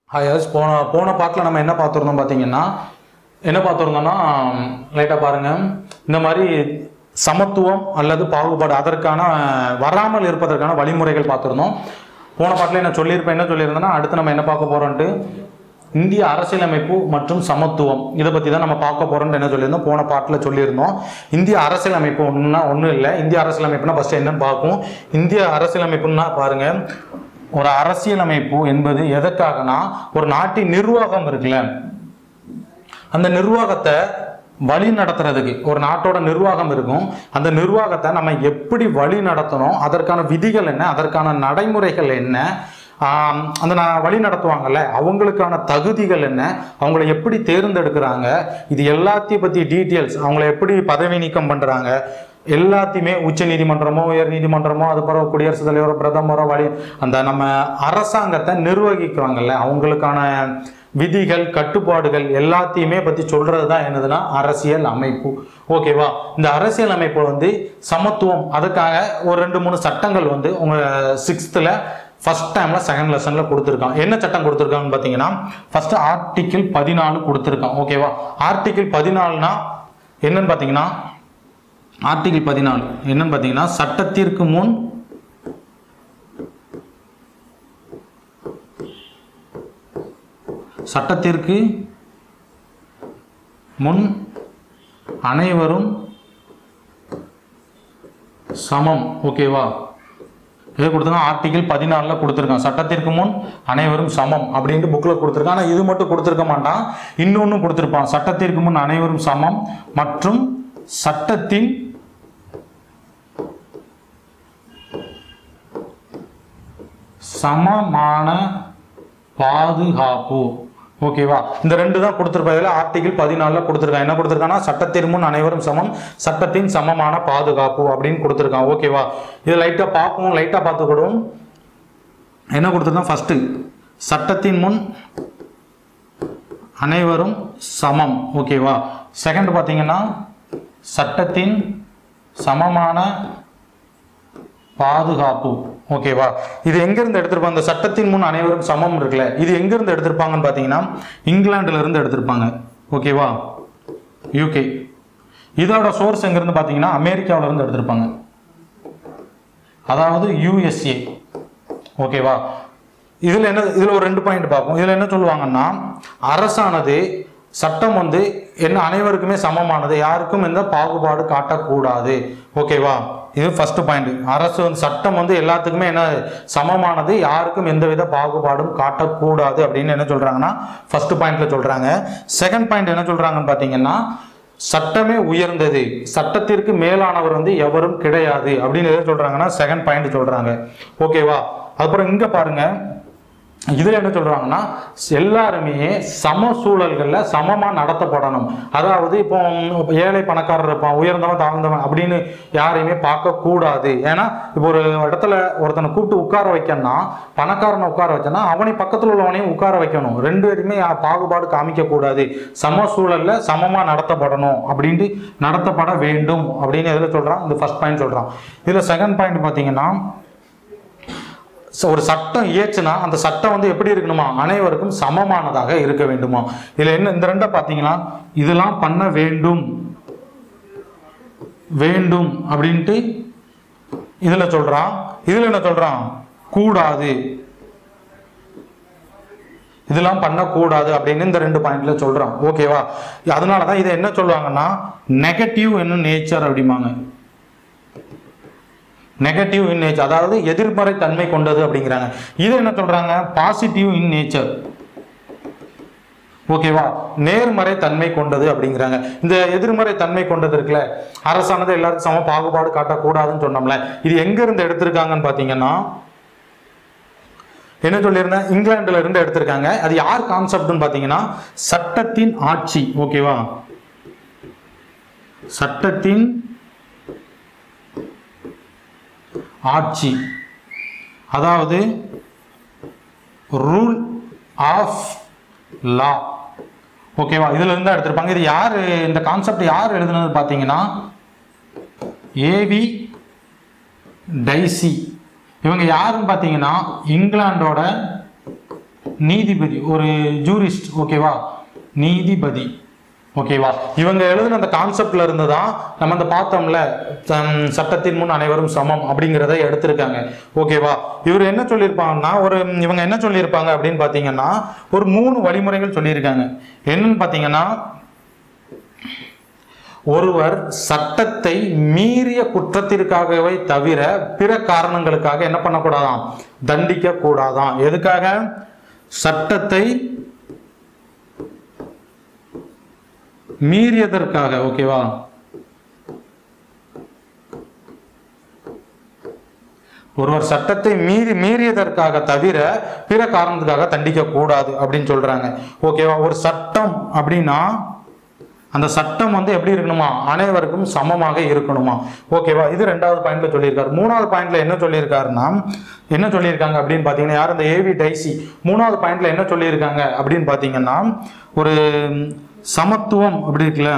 hi S போன போன பாட்டில் நம்ம என்ன பார்த்துருந்தோம் பார்த்தீங்கன்னா என்ன பார்த்துருந்தோம்னா லைட்டாக பாருங்கள் இந்த மாதிரி சமத்துவம் அல்லது பாகுபாடு அதற்கான வராமல் இருப்பதற்கான வழிமுறைகள் பார்த்துருந்தோம் போன பாட்டில் என்ன சொல்லியிருப்பேன் என்ன சொல்லியிருந்தேன்னா அடுத்து நம்ம என்ன பார்க்க போகிறோன்ட்டு இந்திய அரசியலமைப்பு மற்றும் சமத்துவம் இதை பற்றி தான் நம்ம பார்க்க போகிறோம்னு என்ன சொல்லியிருந்தோம் போன பாட்டில் சொல்லியிருந்தோம் இந்திய அரசியலமைப்பு ஒன்றுனா ஒன்றும் இல்லை இந்திய அரசியலமைப்புனா ஃபஸ்ட்டு என்னன்னு பார்ப்போம் இந்திய அரசியலமைப்புன்னா பாருங்கள் ஒரு அரசியலமைப்பு என்பது எதற்காகனா ஒரு நாட்டின் நிர்வாகம் இருக்குல்ல அந்த நிர்வாகத்தை வழி நடத்துறதுக்கு ஒரு நாட்டோட நிர்வாகம் இருக்கும் அந்த நிர்வாகத்தை நம்ம எப்படி வழி நடத்தணும் அதற்கான விதிகள் என்ன அதற்கான நடைமுறைகள் என்ன ஆம், அந்த நான் வழி நடத்துவாங்கல்ல அவங்களுக்கான தகுதிகள் என்ன அவங்கள எப்படி தேர்ந்தெடுக்கிறாங்க இது எல்லாத்தையும் பற்றி டீட்டெயில்ஸ் அவங்கள எப்படி பதவி நீக்கம் பண்ணுறாங்க எல்லாத்தையுமே உச்ச நீதிமன்றமோ உயர் நீதிமன்றமோ அது பிறகு குடியரசுத் தலைவரோ பிரதமரோ வழி அந்த நம்ம அரசாங்கத்தை நிர்வகிக்கிறாங்கல்ல அவங்களுக்கான விதிகள் கட்டுப்பாடுகள் எல்லாத்தையுமே பற்றி சொல்கிறது தான் என்னதுன்னா அரசியல் அமைப்பு ஓகேவா இந்த அரசியல் அமைப்பு வந்து சமத்துவம் அதுக்காக ஒரு ரெண்டு மூணு சட்டங்கள் வந்து உங்கள் சிக்ஸ்த்தில் ஃபர்ஸ்ட் டைமில் செகண்ட் லெசனில் கொடுத்துருக்கான் என்ன சட்டம் கொடுத்துருக்காங்கன்னு பார்த்தீங்கன்னா ஃபஸ்ட்டு ஆர்டிக்கிள் பதினாலு கொடுத்துருக்கான் ஓகேவா ஆர்டிக்கிள் பதினாலுனா என்னன்னு பார்த்தீங்கன்னா ஆர்டிகிள் பதினாலு என்னன்னு பார்த்தீங்கன்னா சட்டத்திற்கு முன் சட்டத்திற்கு முன் அனைவரும் சமம் ஓகேவா இது கொடுத்துருக்கான் ஆர்டிகிள் பதினாலில் கொடுத்துருக்கான் சட்டத்திற்கு முன் அனைவரும் சமம் அப்படின்ட்டு புக்கில் கொடுத்துருக்கான் ஆனால் இது மட்டும் கொடுத்துருக்க மாட்டான் இன்னொன்று கொடுத்துருப்பான் சட்டத்திற்கு முன் அனைவரும் சமம் மற்றும் சட்டத்தின் சமமான பாதுகாப்பு ஓகேவா இந்த ரெண்டு தான் கொடுத்துருப்பதில் ஆர்டிகிள் பதினாலில் கொடுத்துருக்கான் என்ன கொடுத்துருக்கான்னா சட்டத்தின் முன் அனைவரும் சமம் சட்டத்தின் சமமான பாதுகாப்பு அப்படின்னு கொடுத்துருக்கான் ஓகேவா இது லைட்டாக பார்ப்போம் லைட்டாக பார்த்துக்கிடுவோம் என்ன கொடுத்துருக்கான் ஃபஸ்ட்டு சட்டத்தின் முன் அனைவரும் சமம் ஓகேவா செகண்ட் பார்த்தீங்கன்னா சட்டத்தின் சமமான பாதுகாப்பு ஓகேவா இது எங்கிருந்து எடுத்திருப்பாங்க இந்த சட்டத்தின் முன் அனைவரும் சமம் இருக்குல்ல இது எங்கிருந்து எடுத்திருப்பாங்கன்னு பார்த்தீங்கன்னா இங்கிலாந்துல இருந்து எடுத்திருப்பாங்க ஓகேவா யூகே இதோட சோர்ஸ் எங்கிருந்து பார்த்தீங்கன்னா அமெரிக்காவுல இருந்து எடுத்திருப்பாங்க அதாவது யூஎஸ்ஏ ஓகேவா இதில் என்ன இதில் ஒரு ரெண்டு பாயிண்ட் பார்ப்போம் இதில் என்ன சொல்லுவாங்கன்னா அரசானது சட்டம் வந்து என்ன அனைவருக்குமே சமமானது யாருக்கும் எந்த பாகுபாடு காட்டக்கூடாது ஓகேவா இது ஃபர்ஸ்ட் பாயிண்ட் அரசு வந்து சட்டம் வந்து எல்லாத்துக்குமே என்ன சமமானது யாருக்கும் எந்தவித பாகுபாடும் காட்டக்கூடாது அப்படின்னு என்ன சொல்றாங்கன்னா ஃபர்ஸ்ட் பாயிண்ட்ல சொல்றாங்க செகண்ட் பாயிண்ட் என்ன சொல்றாங்கன்னு பார்த்தீங்கன்னா சட்டமே உயர்ந்தது சட்டத்திற்கு மேலானவர் வந்து எவரும் கிடையாது அப்படின்னு எதை சொல்றாங்கன்னா செகண்ட் பாயிண்ட் சொல்றாங்க ஓகேவா அப்புறம் இங்க பாருங்க இதுல என்ன சொல்றாங்கன்னா எல்லாருமே சம சூழல்கள்ல சமமா நடத்தப்படணும் அதாவது இப்போ ஏழை பணக்காரர் இருப்பான் உயர்ந்தவன் தாழ்ந்தவன் அப்படின்னு யாரையுமே பார்க்க கூடாது ஏன்னா இப்போ ஒரு இடத்துல ஒருத்தனை கூப்பிட்டு உட்கார வைக்கணும்னா பணக்காரனை உட்கார வச்சனா அவனை பக்கத்துல உள்ளவனையும் உட்கார வைக்கணும் ரெண்டு பேருமே யா- பாகுபாடு காமிக்க கூடாது சம சூழல்ல சமமா நடத்தப்படணும் அப்படின்ட்டு நடத்தப்பட வேண்டும் அப்படின்னு எதுல சொல்றான் இந்த ஃபர்ஸ்ட் பாயிண்ட் சொல்றான் இதுல செகண்ட் பாயிண்ட் பாத்தீங்கன்னா ச- ஒரு சட்டம் இயற்றுனா அந்த சட்டம் வந்து எப்படி இருக்கணுமா அனைவருக்கும் சமமானதாக இருக்க வேண்டுமா இதுல என்ன இந்த ரெண்டை பார்த்தீங்கன்னா இதெல்லாம் பண்ண வேண்டும் வேண்டும் அப்படின்ட்டு இதுல சொல்றான் இதுல என்ன சொல்றான் கூடாது இதெல்லாம் பண்ணக்கூடாது அப்படின்னு இந்த ரெண்டு பாயிண்ட்ல சொல்றான் ஓகேவா அதனால தான் இதை என்ன சொல்லுவாங்கன்னா நெகட்டிவ் என்ன நேச்சர் அப்படிம்பாங்க நெகட்டிவ் இன் நேச்சர் அதாவது எதிர்மறை தன்மை கொண்டது அப்படிங்கிறாங்க இது என்ன சொல்றாங்க பாசிட்டிவ் இன் நேச்சர் ஓகேவா நேர்மறை தன்மை கொண்டது அப்படிங்கிறாங்க இந்த எதிர்மறை தன்மை கொண்டது இருக்குல்ல அரசானது எல்லாருக்கும் சம பாகுபாடு காட்டக்கூடாதுன்னு சொன்னோம்ல இது எங்க இருந்து எடுத்திருக்காங்கன்னு பாத்தீங்கன்னா என்ன சொல்லியிருந்தேன் இங்கிலாந்துல இருந்து எடுத்திருக்காங்க அது யார் கான்செப்ட்னு பாத்தீங்கன்னா சட்டத்தின் ஆட்சி ஓகேவா சட்டத்தின் ஆட்சி அதாவது ரூல் ஆஃப் லா ஓகேவா இதுல இருந்து எடுத்திருப்பாங்க இது யார் இந்த கான்செப்ட் யார் எழுதுனது பார்த்தீங்கன்னா ஏவி டைசி இவங்க யாருன்னு பார்த்தீங்கன்னா இங்கிலாந்தோட நீதிபதி ஒரு ஜூரிஸ்ட் ஓகேவா நீதிபதி ஓகேவா இவங்க எழுதின அந்த கான்செப்ட்ல இருந்து தான் நம்ம அந்த பார்த்தோம்ல சம்- சட்டத்தின் முன் அனைவரும் சமம் அப்படிங்கிறத எடுத்திருக்காங்க ஓகேவா இவர் என்ன சொல்லியிருப்பாங்கன்னா ஒரு இவங்க என்ன சொல்லியிருப்பாங்க அப்படின்னு பார்த்தீங்கன்னா ஒரு மூணு வழிமுறைகள் சொல்லியிருக்காங்க என்னன்னு பார்த்தீங்கன்னா ஒருவர் சட்டத்தை மீறிய குற்றத்திற்காகவே தவிர பிற காரணங்களுக்காக என்ன பண்ணக்கூடாதாம் தண்டிக்க கூடாதாம் எதுக்காக சட்டத்தை மீறியதற்காக ஓகேவா ஒருவர் சட்டத்தை மீறி மீறியதற்காக தவிர பிற காரணத்துக்காக தண்டிக்க கூடாது அப்படின்னு சொல்றாங்க ஓகேவா ஒரு சட்டம் அப்படின்னா அந்த சட்டம் வந்து எப்படி இருக்கணுமா அனைவருக்கும் சமமாக இருக்கணுமா ஓகேவா இது ரெண்டாவது பாயிண்ட்ல சொல்லியிருக்காரு மூணாவது பாயிண்ட்ல என்ன சொல்லியிருக்காருன்னா என்ன சொல்லியிருக்காங்க அப்படின்னு பார்த்தீங்கன்னா யார் இந்த ஏவி டைசி மூணாவது பாயிண்ட்ல என்ன சொல்லியிருக்காங்க அப்படின்னு பார்த்தீங்கன்னா ஒரு சமத்துவம் அப்படி இருக்குல்ல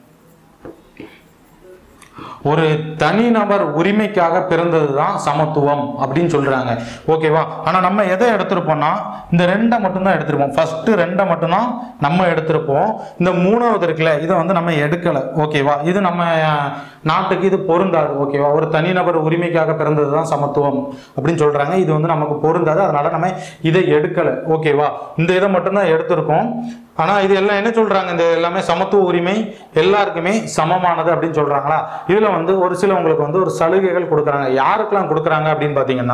ஒரு தனிநபர் உரிமைக்காக பிறந்தது தான் சமத்துவம் அப்படின்னு சொல்றாங்க ஓகேவா ஆனா நம்ம எதை எடுத்திருப்போம்னா இந்த ரெண்டை மட்டும்தான் எடுத்திருப்போம் ஃபர்ஸ்ட் ரெண்டை மட்டும்தான் நம்ம எடுத்திருப்போம் இந்த மூணாவது இருக்குல்ல இதை வந்து நம்ம எடுக்கல ஓகேவா இது நம்ம அஹ், நாட்டுக்கு இது பொருந்தாது ஓகேவா ஒரு தனிநபர் உரிமைக்காக பிறந்தது தான் சமத்துவம் அப்படின்னு சொல்றாங்க இது வந்து நமக்கு பொருந்தாது அதனால நம்ம இதை எடுக்கல ஓகேவா இந்த இதை மட்டும்தான் எடுத்திருக்கோம் ஆனா இது எல்லாம் என்ன சொல்றாங்க இந்த எல்லாமே சமத்துவ உரிமை எல்லாருக்குமே சமமானது அப்படின்னு சொல்றாங்களா இதுல வந்து ஒரு சிலவங்களுக்கு வந்து ஒரு சலுகைகள் கொடுக்குறாங்க யாருக்கெல்லாம் கொடுக்குறாங்க அப்படின்னு பாத்தீங்கன்னா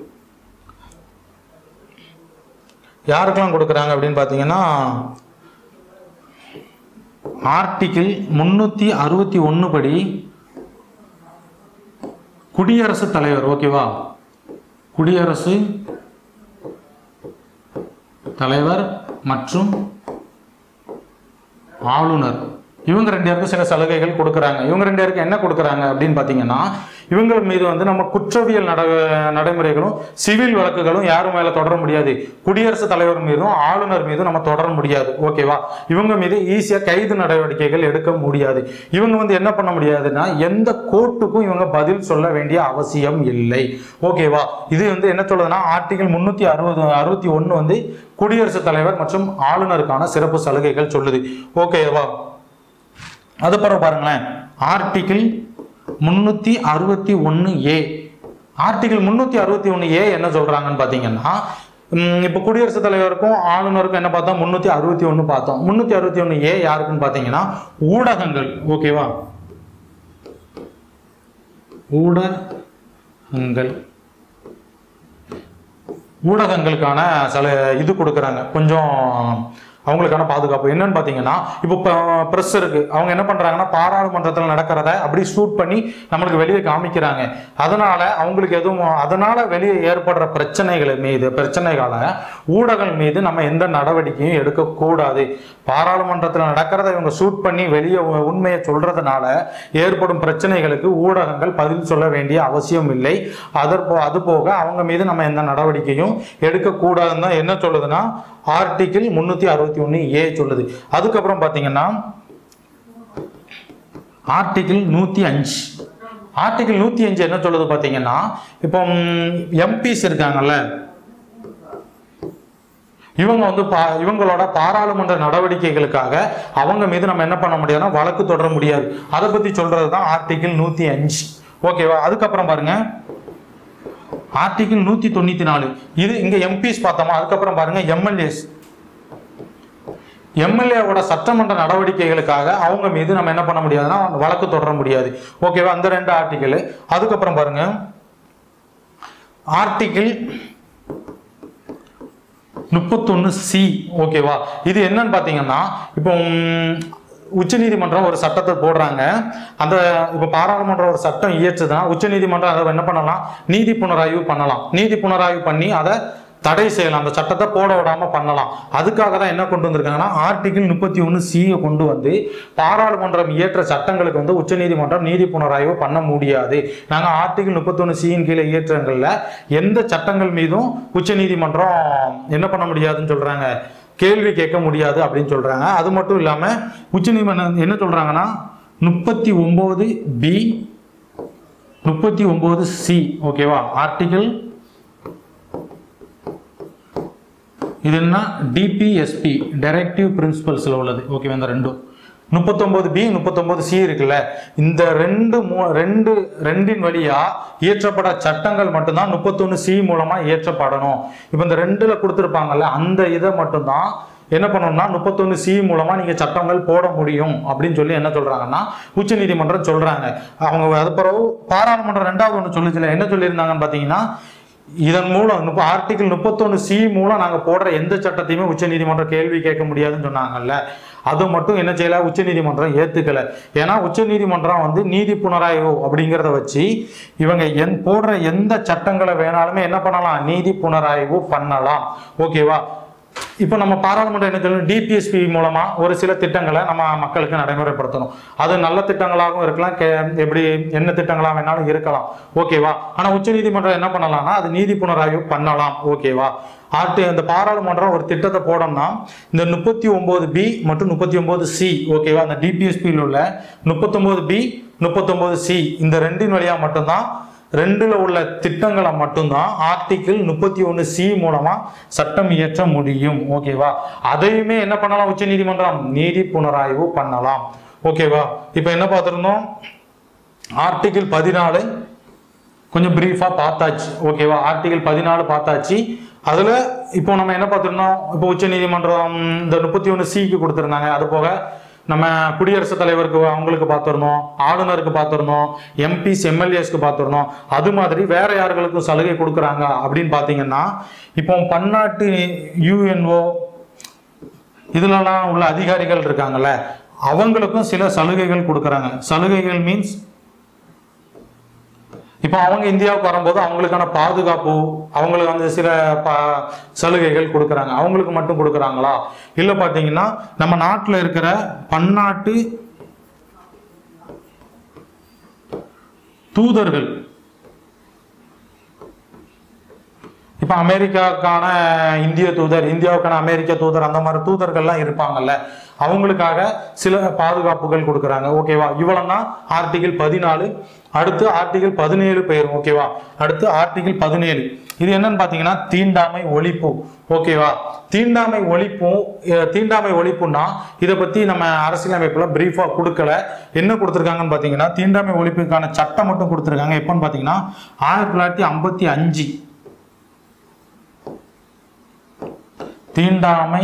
யாருக்கெல்லாம் கொடுக்குறாங்க அப்படின்னு பாத்தீங்கன்னா ஆர்டிகிள் முன்னூத்தி அறுபத்தி ஒன்று படி குடியரசுத் தலைவர் ஓகேவா குடியரசு தலைவர் மற்றும் ஆளுநர் இவங்க ரெண்டு பேருக்கும் சில சலுகைகள் கொடுக்குறாங்க இவங்க ரெண்டு பேருக்கு என்ன கொடுக்குறாங்க அப்படின்னு பார்த்தீங்கன்னா இவங்க மீது வந்து நம்ம குற்றவியல் நட நடைமுறைகளும் சிவில் வழக்குகளும் யாரும் மேல தொடர முடியாது குடியரசுத் தலைவர் மீதும் ஆளுநர் மீதும் நம்ம தொடர முடியாது ஓகேவா இவங்க மீது ஈஸியா கைது நடவடிக்கைகள் எடுக்க முடியாது இவங்க வந்து என்ன பண்ண முடியாதுன்னா எந்த கோர்ட்டுக்கும் இவங்க பதில் சொல்ல வேண்டிய அவசியம் இல்லை ஓகேவா இது வந்து என்ன சொல்லுதுன்னா ஆர்டிகல் முன்னூத்தி அறுபது அறுபத்தி ஒன்று வந்து குடியரசுத் தலைவர் மற்றும் ஆளுநருக்கான சிறப்பு சலுகைகள் சொல்லுது ஓகேவா அதுக்கப்புறம் பாருங்களேன் ஆர்டிகிள் முன்னூத்தி அறுபத்தி ஒன்று ஏ ஆர்டிகிள் முன்னூத்தி அறுபத்தி ஒன்று ஏ என்ன சொல்றாங்கன்னு பார்த்தீங்கன்னா ம், இப்போ குடியரசுத் தலைவருக்கும் ஆளுநருக்கும் என்ன பார்த்தோம் முன்னூத்தி அறுபத்தி ஒன்று பார்த்தோம் முன்னூத்தி அறுபத்தி ஒன்று ஏ யாருக்குன்னு பார்த்தீங்கன்னா ஊடகங்கள் ஓகேவா ஊடகங்கள் ஊடகங்களுக்கான சில இது கொடுக்குறாங்க கொஞ்சம் அவங்களுக்கான பாதுகாப்பு என்னன்னு பார்த்தீங்கன்னா இப்போ ப்ரெஸ் இருக்கு அவங்க என்ன பண்றாங்கன்னா பாராளுமன்றத்தில் நடக்கிறத அப்படி ஷூட் பண்ணி நம்மளுக்கு வெளியே காமிக்கிறாங்க அதனால அவங்களுக்கு எதுவும் அதனால வெளியே ஏற்படுற பிரச்சனைகள் மீது பிரச்சனைகளை ஊடகங்கள் மீது நம்ம எந்த நடவடிக்கையும் எடுக்கக்கூடாது பாராளுமன்றத்தில் நடக்கிறத இவங்க ஷூட் பண்ணி வெளியே உ- உண்மையை சொல்றதுனால ஏற்படும் பிரச்சனைகளுக்கு ஊடகங்கள் பதில் சொல்ல வேண்டிய அவசியம் இல்லை அதற்போ அது போக அவங்க மீது நம்ம எந்த நடவடிக்கையும் எடுக்கக்கூடாதுன்னு தான் என்ன சொல்லுதுன்னா ஆர்டிகிள் முன்னூத்தி அறுபத்தி ஒன்று ஏ சொல்லுது அதுக்கப்புறம் பார்த்தீங்கன்னா ஆர்டிகிள் நூத்தி அஞ்சு ஆர்டிகிள் நூத்தி அஞ்சு என்ன சொல்லுது பார்த்தீங்கன்னா இப்போ எம்பிஸ் இருக்காங்கல்ல இவங்க வந்து பா இவங்களோட பாராளுமன்ற நடவடிக்கைகளுக்காக அவங்க மீது நம்ம என்ன பண்ண முடியாதுன்னா வழக்கு தொடர முடியாது அதை பத்தி சொல்றது தான் ஆர்டிகிள் நூத்தி அஞ்சு ஓகேவா அதுக்கப்புறம் பாருங்க ஆர்டிகிள் நூத்தி தொண்ணூத்தி நாலு இது இங்க எம்பிஸ் பார்த்தோமா அதுக்கப்புறம் பாருங்க எம்எல்ஏஸ் எம்எல்ஏவோட சட்டமன்ற நடவடிக்கைகளுக்காக அவங்க மீது நம்ம என்ன பண்ண முடியாதுன்னா வழக்கு தொடர முடியாது ஓகேவா அந்த ரெண்டு ஆர்டிகிள் அதுக்கப்புறம் பாருங்க ஆர்டிகிள் முப்பத்தொன்னு சி ஓகேவா இது என்னன்னு பார்த்தீங்கன்னா இப்போ ம், உச்சநீதிமன்றம் ஒரு சட்டத்தை போடுறாங்க அந்த இப்போ பாராளுமன்றம் ஒரு சட்டம் இயற்றுதுன்னா உச்சநீதிமன்றம் அதை என்ன பண்ணலாம் நீதி புனராய்வு பண்ணலாம் நீதி புனராய்வு பண்ணி அதை தடை செய்யலாம் அந்த சட்டத்தை போட விடாம பண்ணலாம் அதுக்காக தான் என்ன கொண்டு வந்திருக்காங்கன்னா ஆர்டிகிள் முப்பத்தி ஒன்று சியை கொண்டு வந்து பாராளுமன்றம் இயற்ற சட்டங்களுக்கு வந்து உச்சநீதிமன்றம் நீதி புனராய்வு பண்ண முடியாது நாங்கள் ஆர்டிகிள் முப்பத்தொன்று சியின் கீழே இயற்றங்களில் எந்த சட்டங்கள் மீதும் உச்சநீதிமன்றம் என்ன பண்ண முடியாதுன்னு சொல்றாங்க கேள்வி கேட்க முடியாது அப்படின்னு சொல்றாங்க அது மட்டும் இல்லாம உச்சநீதிமன்றம் என்ன சொல்றாங்கன்னா முப்பத்தி ஒன்பது பி முப்பத்தி ஒன்பது சி ஓகேவா ஆர்டிகிள் இது என்ன டிபிஎஸ்பி டைரக்டிவ் பிரின்சிபல்ஸில் உள்ளது ஓகேவா இந்த ரெண்டும் முப்பத்தொம்போது பி முப்பத்தொம்போது சி இருக்குல்ல இந்த ரெண்டு மூ ரெண்டு ரெண்டின் வழியா இயற்றப்பட சட்டங்கள் மட்டும்தான் முப்பத்தொன்று சி மூலமா இயற்றப்படணும் இப்போ இந்த ரெண்டுல கொடுத்துருப்பாங்கல்ல அந்த இதை மட்டும்தான் என்ன பண்ணணும்னா முப்பத்தொன்று சி மூலமா நீங்க சட்டங்கள் போட முடியும் அப்படின்னு சொல்லி என்ன சொல்றாங்கன்னா உச்சநீதிமன்றம் சொல்றாங்க அவங்க அது பிறகு பாராளுமன்றம் ரெண்டாவது ஒன்று சொல்லுச்சுல என்ன சொல்லியிருந்தாங்கன்னு பார்த்தீங்கன்னா இதன் மூலம் முப்ப ஆர்டிகிள் முப்பத்தொன்று சி மூலம் நாங்கள் போடுற எந்த சட்டத்தையுமே உச்சநீதிமன்றம் கேள்வி கேட்க முடியாதுன்னு சொன்னாங்கல்ல அது மட்டும் என்ன செய்யல உச்சநீதிமன்றம் ஏத்துக்கல ஏன்னா உச்சநீதிமன்றம் வந்து நீதி புனராய்வு அப்படிங்கிறத வச்சு இவங்க என் போடுற எந்த சட்டங்களை வேணாலுமே என்ன பண்ணலாம் நீதி புனராய்வு பண்ணலாம் ஓகேவா இப்போ நம்ம பாராளுமன்றம் என்ன சொல்லணும் டிபிஎஸ்பி மூலமா ஒரு சில திட்டங்களை நம்ம மக்களுக்கு நடைமுறைப்படுத்தணும் அது நல்ல திட்டங்களாகவும் இருக்கலாம் கே எப்படி என்ன திட்டங்களா வேணாலும் இருக்கலாம் ஓகேவா ஆனா உச்சநீதிமன்றம் என்ன பண்ணலாம்னா அது நீதி புனராய்வு பண்ணலாம் ஓகேவா ஆர்டி இந்த பாராளுமன்றம் ஒரு திட்டத்தை போடணும்னா இந்த முப்பத்தி ஒன்பது பி மற்றும் முப்பத்தி ஒன்பது சி ஓகேவா அந்த டிபிஎஸ்பியில் உள்ள முப்பத்தொன்பது பி முப்பத்தொன்பது சி இந்த ரெண்டின் வழியா மட்டும்தான் ரெண்டுல உள்ள திட்டங்களை மட்டும்தான் ஆர்டிகிள் முப்பத்தி ஒன்று சி மூலமா சட்டம் இயற்ற முடியும் ஓகேவா அதையுமே என்ன பண்ணலாம் உச்ச நீதிமன்றம் நீதி புனராய்வு பண்ணலாம் ஓகேவா இப்போ என்ன பார்த்துருந்தோம் ஆர்டிகிள் பதினாலு கொஞ்சம் பிரீஃபாக பார்த்தாச்சு ஓகேவா ஆர்டிகிள் பதினாலு பார்த்தாச்சு அதில் இப்போ நம்ம என்ன பார்த்துருந்தோம் இப்போ உச்ச நீதிமன்றம் இந்த முப்பத்தி ஒன்று சிக்கு கொடுத்துருந்தாங்க அது போக நம்ம குடியரசுத் தலைவருக்கு அவங்களுக்கு பார்த்துருந்தோம் ஆளுநருக்கு பார்த்துருந்தோம் எம்பிஸ் எம்எல்ஏஸ்க்கு பார்த்துருந்தோம் அது மாதிரி வேற யாருகளுக்கும் சலுகை கொடுக்குறாங்க அப்படின்னு பார்த்தீங்கன்னா இப்போ பன்னாட்டு யூஎன்ஓ இதுலலாம் உள்ள அதிகாரிகள் இருக்காங்கல்ல அவங்களுக்கும் சில சலுகைகள் கொடுக்குறாங்க சலுகைகள் மீன்ஸ் இப்போ அவங்க இந்தியாவுக்கு வரும்போது அவங்களுக்கான பாதுகாப்பு அவங்களுக்கு வந்து சில ப சலுகைகள் கொடுக்குறாங்க அவங்களுக்கு மட்டும் கொடுக்குறாங்களா இல்லை பார்த்தீங்கன்னா நம்ம நாட்டில் இருக்கிற பன்னாட்டு தூதர்கள் இப்போ அமெரிக்காவுக்கான இந்திய தூதர் இந்தியாவுக்கான அமெரிக்க தூதர் அந்த மாதிரி தூதர்கள்லாம் இருப்பாங்கல்ல அவங்களுக்காக சில பாதுகாப்புகள் கொடுக்குறாங்க ஓகேவா இவ்வளவு தான் ஆர்டிகிள் பதினாலு அடுத்து ஆர்டிகிள் பதினேழு பெயரும் ஓகேவா அடுத்து ஆர்டிகிள் பதினேழு இது என்னன்னு பார்த்தீங்கன்னா தீண்டாமை ஒழிப்பு ஓகேவா தீண்டாமை ஒழிப்பும் அஹ், தீண்டாமை ஒழிப்புன்னா இதை பற்றி நம்ம அரசியலமைப்புல பிரீஃபாக கொடுக்கல என்ன கொடுத்துருக்காங்கன்னு பார்த்தீங்கன்னா தீண்டாமை ஒழிப்புக்கான சட்டம் மட்டும் கொடுத்துருக்காங்க எப்போன்னு பார்த்தீங்கன்னா ஆயிரத்தி தொள்ளாயிரத்தி ஐம்பத்தி அஞ்சு தீண்டாமை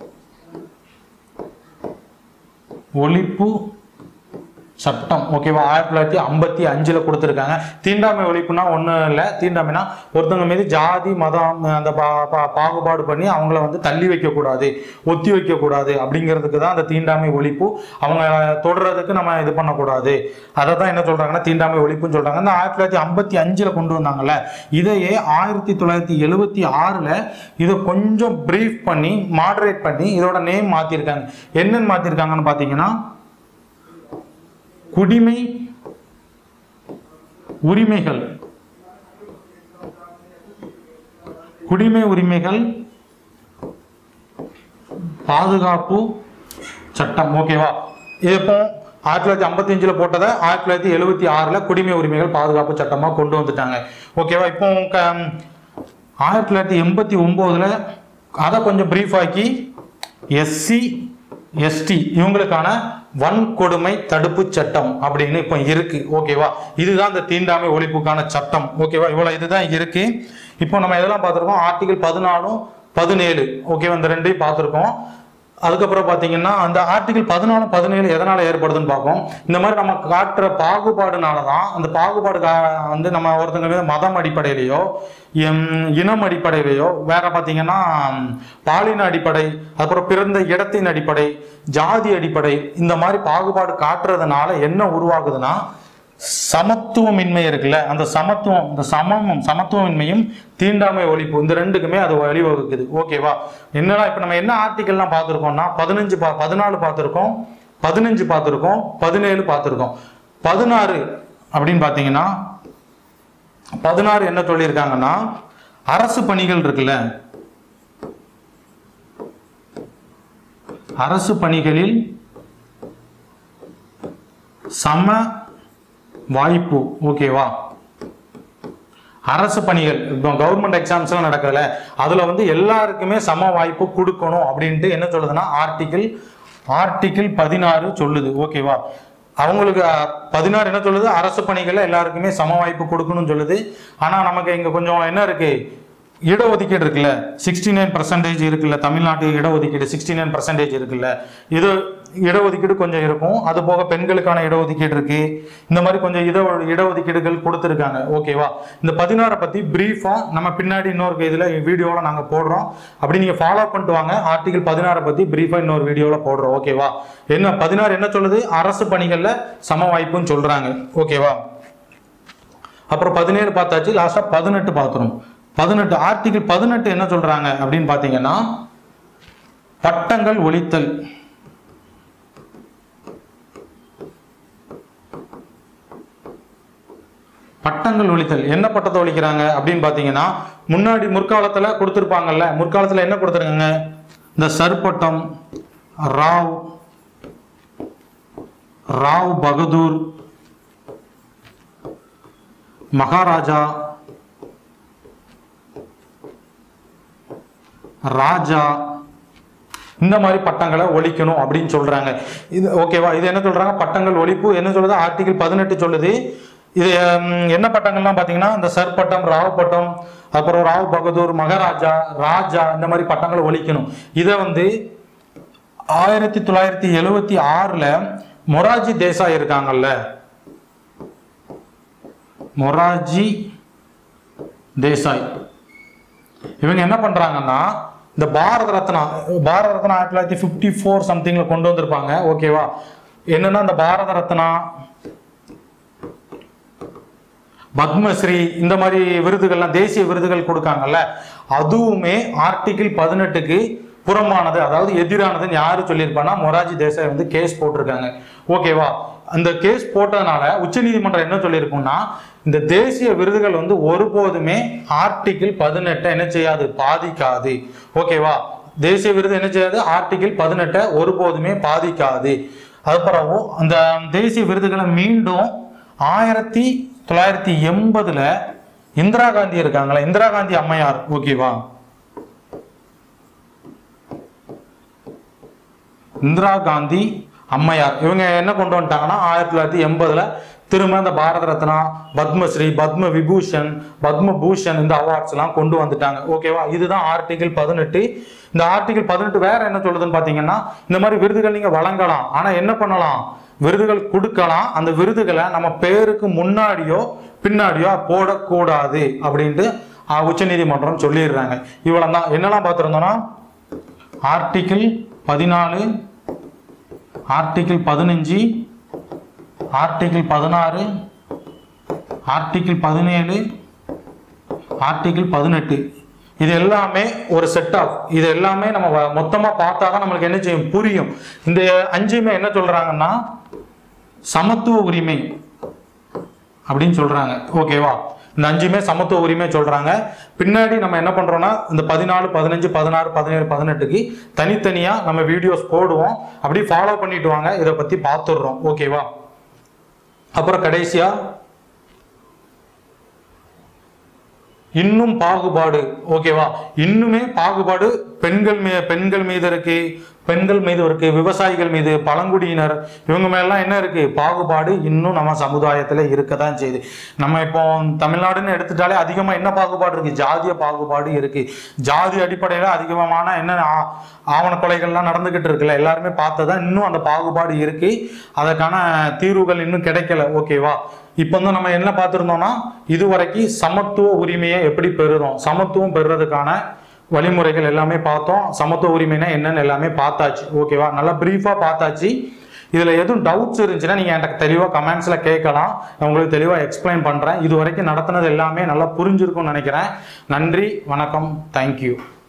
ஒழிப்பு சட்டம் ஓகேவா ஆயிரத்தி தொள்ளாயிரத்தி ஐம்பத்தி அஞ்சில் கொடுத்துருக்காங்க தீண்டாமை ஒழிப்புனா ஒன்றும் இல்லை தீண்டாமைனா ஒருத்தவங்க மீது ஜாதி மதம் அந்த பா பா- பாகுபாடு பண்ணி அவங்கள வந்து தள்ளி வைக்கக்கூடாது ஒத்தி வைக்கக்கூடாது அப்படிங்கிறதுக்கு தான் அந்த தீண்டாமை ஒழிப்பு அவங்க தொடர்றதுக்கு நம்ம இது பண்ணக்கூடாது அதை தான் என்ன சொல்கிறாங்கன்னா தீண்டாமை ஒழிப்புன்னு சொல்கிறாங்க இந்த ஆயிரத்தி தொள்ளாயிரத்தி ஐம்பத்தி அஞ்சில் கொண்டு வந்தாங்கல்ல இதையே ஆயிரத்தி தொள்ளாயிரத்தி எழுபத்தி ஆறில் இதை கொஞ்சம் ப்ரீஃப் பண்ணி மாடரேட் பண்ணி இதோட நேம் மாற்றிருக்காங்க என்னன்னு மாற்றிருக்காங்கன்னு பார்த்தீங்கன்னா குடிமை உரிமைகள் குடிமை உரிமைகள் பாதுகாப்பு சட்டம் ஓகேவா இது இப்போ ஆயிரத்தி தொள்ளாயிரத்தி ஐம்பத்தி அஞ்சுல போட்டதை ஆயிரத்தி தொள்ளாயிரத்தி எழுபத்தி ஆறுல குடிமை உரிமைகள் பாதுகாப்பு சட்டமா கொண்டு வந்துட்டாங்க ஓகேவா இப்போ க- ஆயிரத்தி தொள்ளாயிரத்தி எண்பத்தி ஒம்போதுல அதை கொஞ்சம் பிரீஃப் ஆக்கி எஸ்சி எஸ்டி இவங்களுக்கான வன்கொடுமை தடுப்பு சட்டம் அப்படின்னு இப்போ இருக்கு ஓகேவா இதுதான் இந்த தீண்டாமை ஒழிப்புக்கான சட்டம் ஓகேவா இவ்வளவு இதுதான் இருக்கு இப்போ நம்ம எதெல்லாம் பார்த்துருக்கோம் ஆர்டிகல் பதினாலும் பதினேழு ஓகேவா இந்த ரெண்டையும் பார்த்துருக்கோம் அதுக்கப்புறம் பார்த்தீங்கன்னா அந்த ஆர்டிகல் பதினாலு பதினேழு எதனால் ஏற்படுதுன்னு பார்ப்போம் இந்த மாதிரி நம்ம காட்டுற பாகுபாடுனால தான் அந்த பாகுபாடு கா- வந்து நம்ம ஒருத்தங்க மீது மதம் அடிப்படையிலையோ எம், இனம் அடிப்படையிலையோ வேற பார்த்தீங்கன்னா ம், பாலின அடிப்படை அப்புறம் பிறந்த இடத்தின் அடிப்படை ஜாதி அடிப்படை இந்த மாதிரி பாகுபாடு காட்டுறதுனால என்ன உருவாகுதுன்னா சமத்துவமின்மை இருக்குல்ல அந்த சமத்துவம் இந்த சமமும் சமத்துவமின்மையும் தீண்டாமை ஒழிப்பு இந்த ரெண்டுக்குமே அது வழிவகுக்குது ஓகேவா என்னடா இப்போ நம்ம என்ன ஆர்டிக்கல்லாம் பார்த்துருக்கோம்னா பதினஞ்சு பா பதினாலு பார்த்துருக்கோம் பதினஞ்சு பார்த்துருக்கோம் பதினேழு பார்த்துருக்கோம் பதினாறு அப்படின்னு பார்த்தீங்கன்னா பதினாறு என்ன சொல்லியிருக்காங்கன்னா அரசு பணிகள் இருக்குல்ல அரசு பணிகளில் சம வாய்ப்பு ஓகேவா அரசு பணிகள் இப்போ கவர்மெண்ட் எக்ஸாம்ஸ் எல்லாம் நடக்குதுல்ல அதுல வந்து எல்லாருக்குமே சம வாய்ப்பு கொடுக்கணும் அப்படின்ட்டு என்ன சொல்லுதுன்னா ஆர்டிகிள் ஆர்டிகிள் பதினாறு சொல்லுது ஓகேவா அவங்களுக்கு அஹ், பதினாறு என்ன சொல்லுது அரசு பணிகள்ல எல்லாருக்குமே சம வாய்ப்பு கொடுக்கணும்னு சொல்லுது ஆனா நமக்கு இங்க கொஞ்சம் என்ன இருக்கு இடஒதுக்கீடு இருக்குல்ல சிக்ஸ்டி நைன் பர்சன்டேஜ் இருக்குல்ல தமிழ்நாட்டு இடஒதுக்கீடு சிக்ஸ்டி நைன் பர்சன்டேஜ் இருக்குல்ல இது இடஒதுக்கீடு கொஞ்சம் இருக்கும் அது போக பெண்களுக்கான இடஒதுக்கீடு இருக்கு இந்த மாதிரி கொஞ்சம் இட இடஒதுக்கீடுகள் கொடுத்துருக்காங்க ஓகேவா இந்த பதினாறை பத்தி பிரீஃபா நம்ம பின்னாடி இன்னொரு இதுல வீடியோல நாங்க போடுறோம் அப்படி நீங்க ஃபாலோ பண்ணிட்டு வாங்க ஆர்டிகல் பதினாறை பத்தி பிரீஃபா இன்னொரு வீடியோல போடுறோம் ஓகேவா என்ன பதினாறு என்ன சொல்லுது அரசு பணிகள்ல சம வாய்ப்புன்னு சொல்றாங்க ஓகேவா அப்புறம் பதினேழு பார்த்தாச்சு லாஸ்டா பதினெட்டு பார்த்துரும் பதினெட்டு ஆர்டிகிள் பதினெட்டு என்ன சொல்றாங்க அப்படின்னு பார்த்தீங்கன்னா பட்டங்கள் ஒழித்தல் பட்டங்கள் ஒழித்தல் என்ன பட்டத்தை ஒழிக்கிறாங்க அப்படின்னு பார்த்தீங்கன்னா முன்னாடி முற்காலத்துல கொடுத்துருப்பாங்கல்ல முற்காலத்துல என்ன கொடுத்துருக்காங்க இந்த சர்பட்டம் ராவ் ராவ் பகதூர் மகாராஜா ராஜா இந்த மாதிரி பட்டங்களை ஒழிக்கணும் அப்படின்னு சொல்றாங்க இது ஓகேவா இது என்ன சொல்றாங்க பட்டங்கள் ஒழிப்பு என்ன சொல்லுது ஆர்டிகிள் பதினெட்டு சொல்லுது இது ம், என்ன பட்டங்கள்லாம் பார்த்தீங்கன்னா இந்த சர் பட்டம் ராவ் பட்டம் அப்புறம் ராவ் பகதூர் மகாராஜா ராஜா இந்த மாதிரி பட்டங்களை ஒழிக்கணும் இதை வந்து ஆயிரத்தி தொள்ளாயிரத்தி எழுவத்தி ஆறுல மொராஜி தேசாய் இருக்காங்கல்ல மொராஜி தேசாய் இவங்க என்ன பண்றாங்கன்னா இந்த பாரத ரத்னா பாரத ரத்னா ஆயிரத்தி தொள்ளாயிரத்தி ஃபிஃப்டி ஃபோர் சம்திங்ல கொண்டு வந்திருப்பாங்க ஓகேவா என்னன்னா இந்த பாரத ரத்னா பத்மஸ்ரீ இந்த மாதிரி விருதுகள்லாம் தேசிய விருதுகள் கொடுக்காங்கல்ல அதுவுமே ஆர்டிகிள் பதினெட்டுக்கு புறமானது அதாவது எதிரானதுன்னு யாரு சொல்லியிருப்பான்னா மொராஜி தேசாய் வந்து கேஸ் போட்டிருக்காங்க ஓகேவா அந்த கேஸ் போட்டதுனால உச்சநீதிமன்றம் என்ன சொல்லியிருக்கும்னா இந்த தேசிய விருதுகள் வந்து ஒருபோதுமே ஆர்டிகிள் பதினெட்டை என்ன செய்யாது பாதிக்காது ஓகேவா தேசிய விருது என்ன செய்யாது ஆர்டிகிள் பதினெட்டை ஒருபோதுமே பாதிக்காது அதுக்கப்புறம் அந்த தேசிய விருதுகளை மீண்டும் ஆயிரத்தி தொள்ளாயிரத்தி எண்பதுல இந்திரா காந்தி இருக்காங்களா இந்திரா காந்தி அம்மையார் ஓகேவா இந்திரா காந்தி அம்மையார் இவங்க என்ன கொண்டு வந்துட்டாங்கன்னா ஆயிரத்தி தொள்ளாயிரத்தி எண்பதுல திரும்ப இந்த பாரத ரத்னா பத்மஸ்ரீ பத்ம விபூஷன் பத்ம பூஷன் இந்த அவார்ட்ஸ் எல்லாம் கொண்டு வந்துட்டாங்க ஓகேவா இதுதான் ஆர்டிகிள் பதினெட்டு இந்த ஆர்டிகிள் பதினெட்டு வேற என்ன சொல்லுதுன்னு பாத்தீங்கன்னா இந்த மாதிரி விருதுகள் நீங்க வழங்கலாம் ஆனா என்ன பண்ணலாம் விருதுகள் கொடுக்கலாம் அந்த விருதுகளை நம்ம பேருக்கு முன்னாடியோ பின்னாடியோ போடக்கூடாது அப்படின்ட்டு ஆஹ், உச்சநீதிமன்றம் சொல்லிடுறாங்க இவ்வளவு தான் என்னெல்லாம் பார்த்துருந்தோம்னா ஆர்டிகிள் பதினாலு ஆர்டிகிள் பதினஞ்சு ஆர்டிகிள் பதினாறு ஆர்டிகிள் பதினேழு ஆர்டிகிள் பதினெட்டு இது எல்லாமே ஒரு செட் ஆஃப் இது எல்லாமே நம்ம வ- மொத்தமா பார்த்தா தான் நம்மளுக்கு என்ன செய்யும் புரியும் இந்த அஞ்சுமே என்ன சொல்றாங்கன்னா சமத்துவ உரிமை அப்படின்னு சொல்றாங்க ஓகேவா இந்த அஞ்சுமே சமத்துவ உரிமை சொல்றாங்க பின்னாடி நம்ம என்ன பண்றோம்னா இந்த பதினாலு பதினஞ்சு பதினாறு பதினேழு பதினெட்டுக்கு தனித்தனியா நம்ம வீடியோஸ் போடுவோம் அப்படியே ஃபாலோ பண்ணிட்டு வாங்க இதை பத்தி பார்த்துடுறோம் ஓகேவா அப்புறம் கடைசியா இன்னும் பாகுபாடு ஓகேவா இன்னுமே பாகுபாடு பெண்கள் மீ பெண்கள் மீது இருக்கு பெண்கள் மீது இருக்கு விவசாயிகள் மீது பழங்குடியினர் இவங்க மேலாம் என்ன இருக்கு பாகுபாடு இன்னும் நம்ம சமுதாயத்துல இருக்க தான் செய்யுது நம்ம இப்போ தமிழ்நாடுன்னு எடுத்துட்டாலே அதிகமா என்ன பாகுபாடு இருக்கு ஜாதிய பாகுபாடு இருக்கு ஜாதி அடிப்படையில அதிகமான என்ன ஆ- ஆவண கொலைகள்லாம் நடந்துகிட்டு இருக்குல்ல எல்லாருமே பார்த்ததா இன்னும் அந்த பாகுபாடு இருக்கு அதற்கான தீர்வுகள் இன்னும் கிடைக்கல ஓகேவா இப்போ வந்து நம்ம என்ன பார்த்துருந்தோம்னா இதுவரைக்கும் சமத்துவ உரிமையை எப்படி பெறுறோம் சமத்துவம் பெறுறதுக்கான வழிமுறைகள் எல்லாமே பார்த்தோம் சமத்துவ உரிமைனா என்னன்னு எல்லாமே பார்த்தாச்சு ஓகேவா நல்லா பிரீஃபாக பார்த்தாச்சு இதில் எதுவும் டவுட்ஸ் இருந்துச்சுன்னா நீங்கள் எனக்கு தெளிவாக கமெண்ட்ஸில் கேட்கலாம் நான் உங்களுக்கு தெளிவாக எக்ஸ்பிளைன் பண்ணுறேன் இது வரைக்கும் நடத்துனது எல்லாமே நல்லா புரிஞ்சிருக்கும்னு நினைக்கிறேன் நன்றி வணக்கம் தேங்க்யூ